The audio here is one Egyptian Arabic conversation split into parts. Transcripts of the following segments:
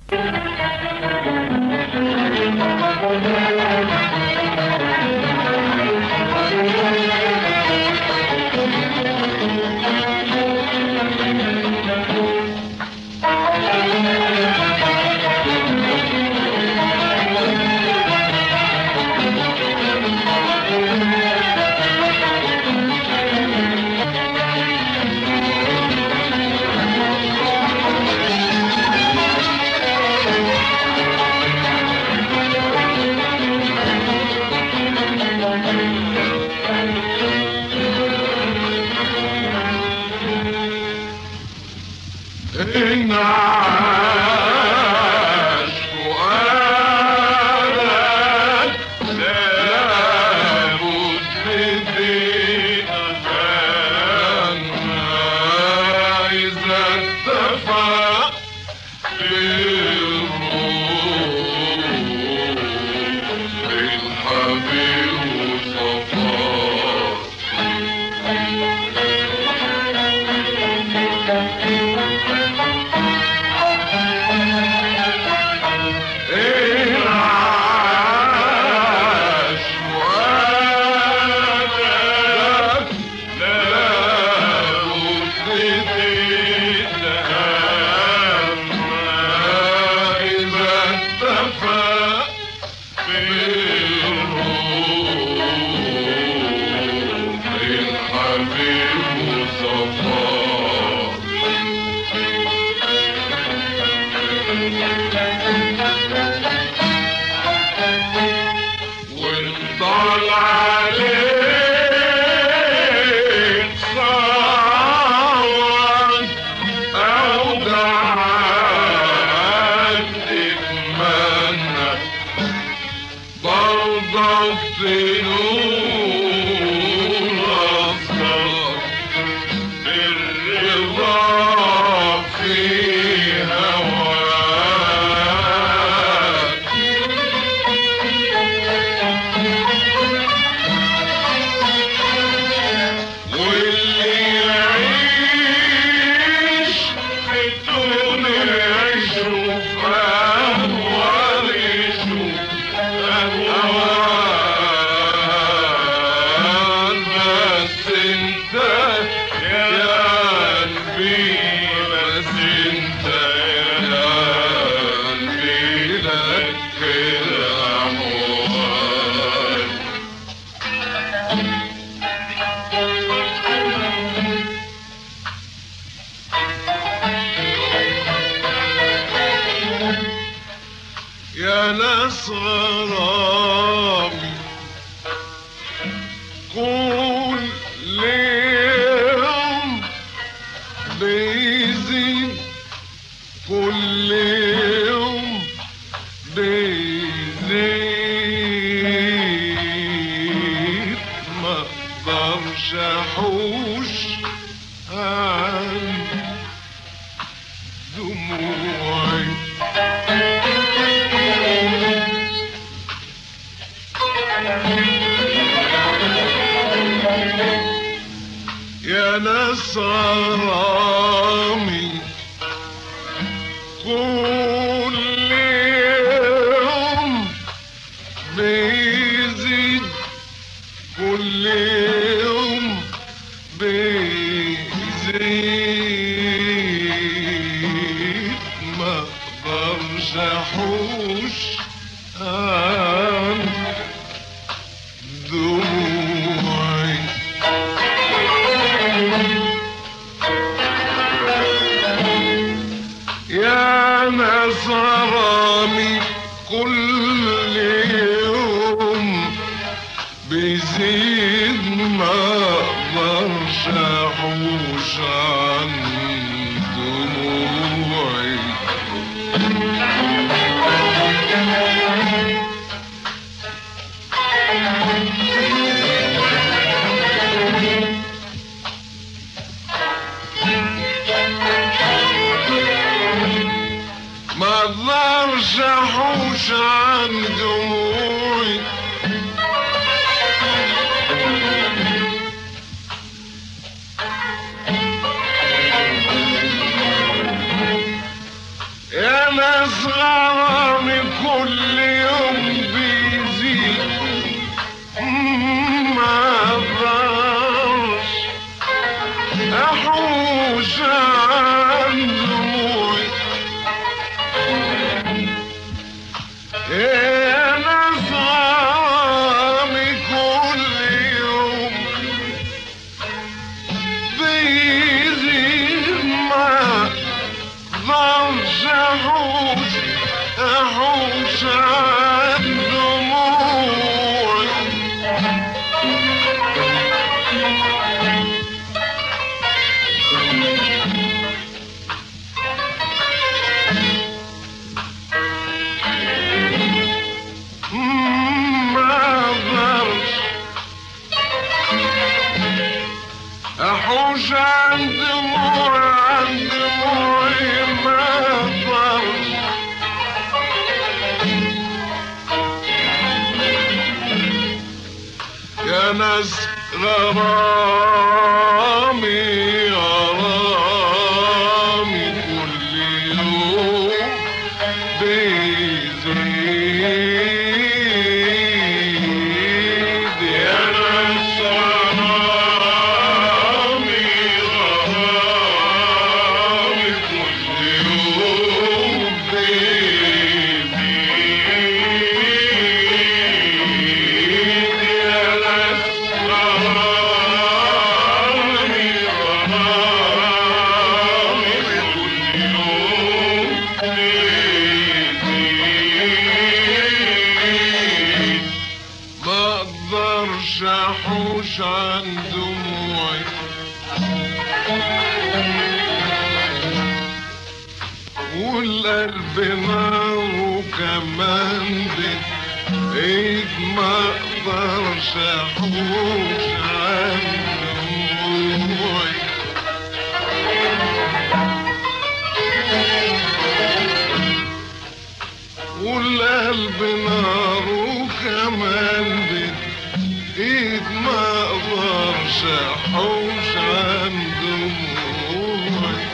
إن عاش فؤادك لابد بأفهامنا إذا اتفق بالروح بالحبيب صفاك إن عاش فؤادك لابد تتهمى إذا اتفق بالروح الحبيب صفاك وانطل عليك صعبا او دعاك تتمنى برضك تنور اصلك بالرضا في هواك واللي يعيش في الدنيا يشوف أهوال يشوف أهوال بس انت يا قلبي بس انت يا قلبي لك كده أحوال يا ناس غرامي كل يوم بيزيد كل يوم بيزيد ما اقدرش احوش عن دموعي يا ناس غرامي كل يوم بيزيد كل يوم بيزيد ما اقدرش احوش عن دموعي يا ناس غرامي كل يوم بيزيد ما اقدرش احوش عن دموعي ما اقدرش احوش عن دموعي يا ناس ناس غرامي كل يوم بيزيد ما اقدرش احوش عن دموعي يا ناس غرامي كل يوم بيزيد ما اقدرش احوش احوش عن دموعي ما اقدرش احوش عن دموعي عن دموعي ما اقدرش يا ناس غرامي غرامي كل يوم بيزيد يا ناس غرامي غرامي كل يوم بيزيد يا ناس غرامي غرامي كل يوم بيزيد ما اقدرش احوش عن دموعي والقلب نار كمان بإيد ما اقدرش احوش عن دموعي والقلب نار وكمان بإيد ما اقدرش احوش عن دموعي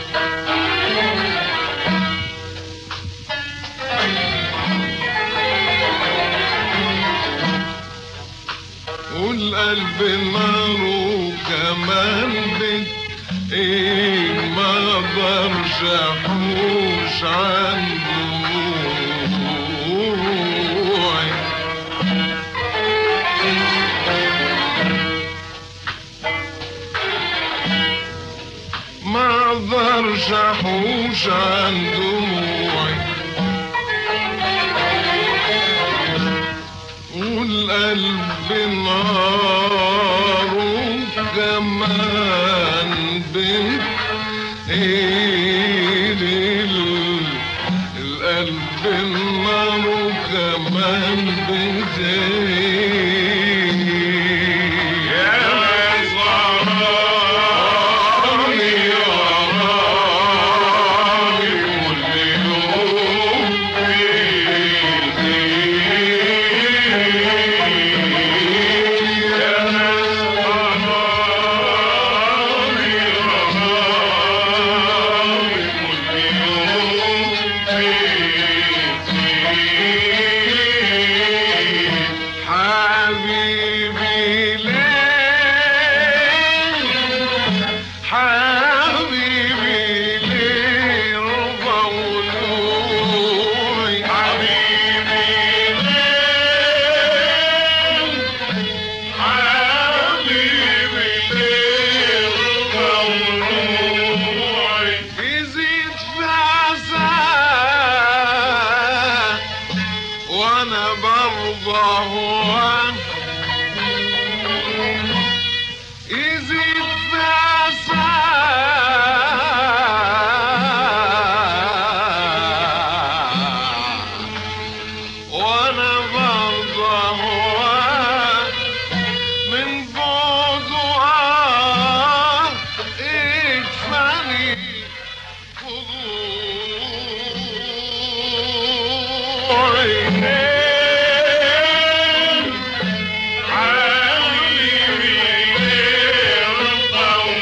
والقلب نار وكمان بإيد ما اقدرش احوش عن دموعي ما اقدرش احوش عن دموعي والقلب نار كمان بين ايد ال- القلب النار كمان بزين يا صغاري غرامي كل يوم بيزيد يا صغاري غرامي كل يوم بيزيد حبيبي ليه حبيبي ليه رضا ونوري حبيبي ليه حبيبي ليه رضا ونوري يزيد في عزاه وانا برضى هواك يزيد في عزاه وانا برضى هواك من بعد وآه اكفاني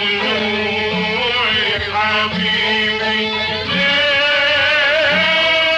حبيبي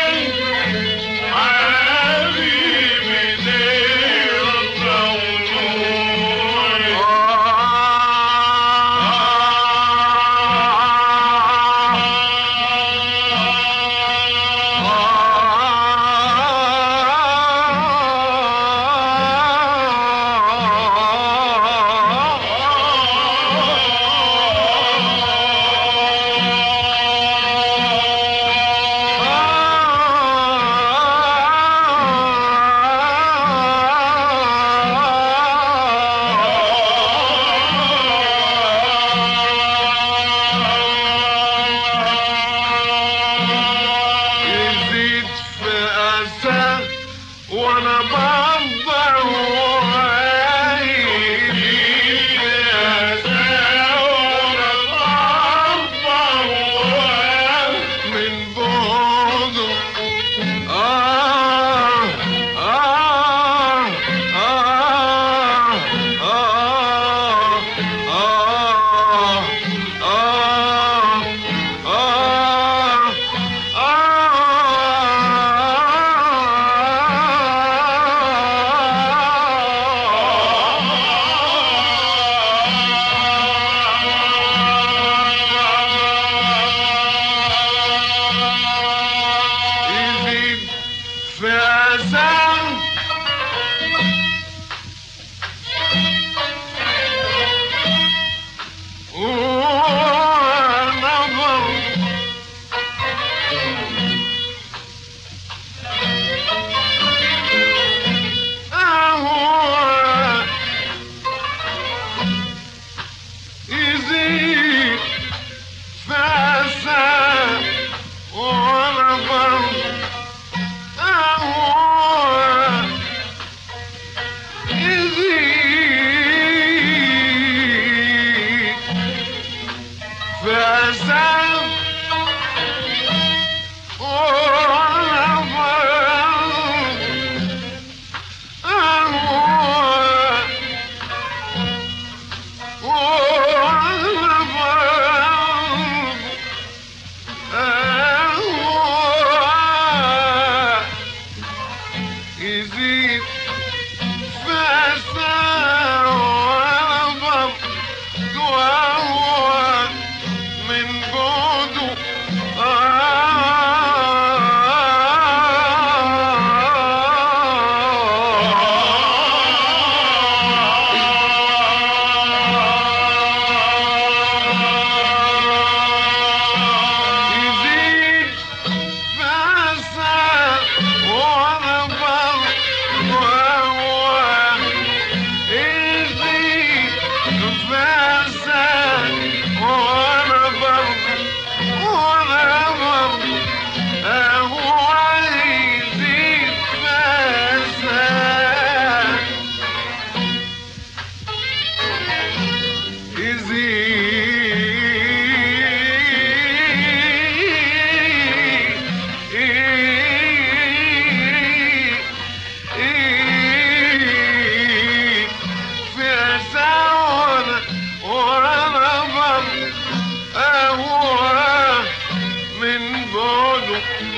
بعده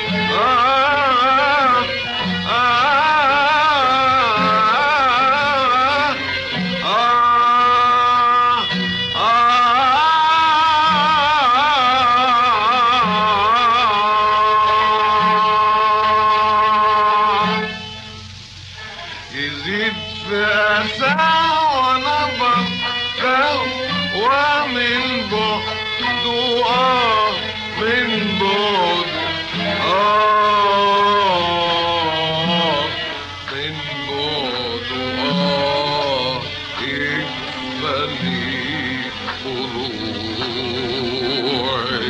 آه آه آه آه يزيد في أسى ونظر ومن بعده آه من بعد آه من بعده آه يقبلي فروعي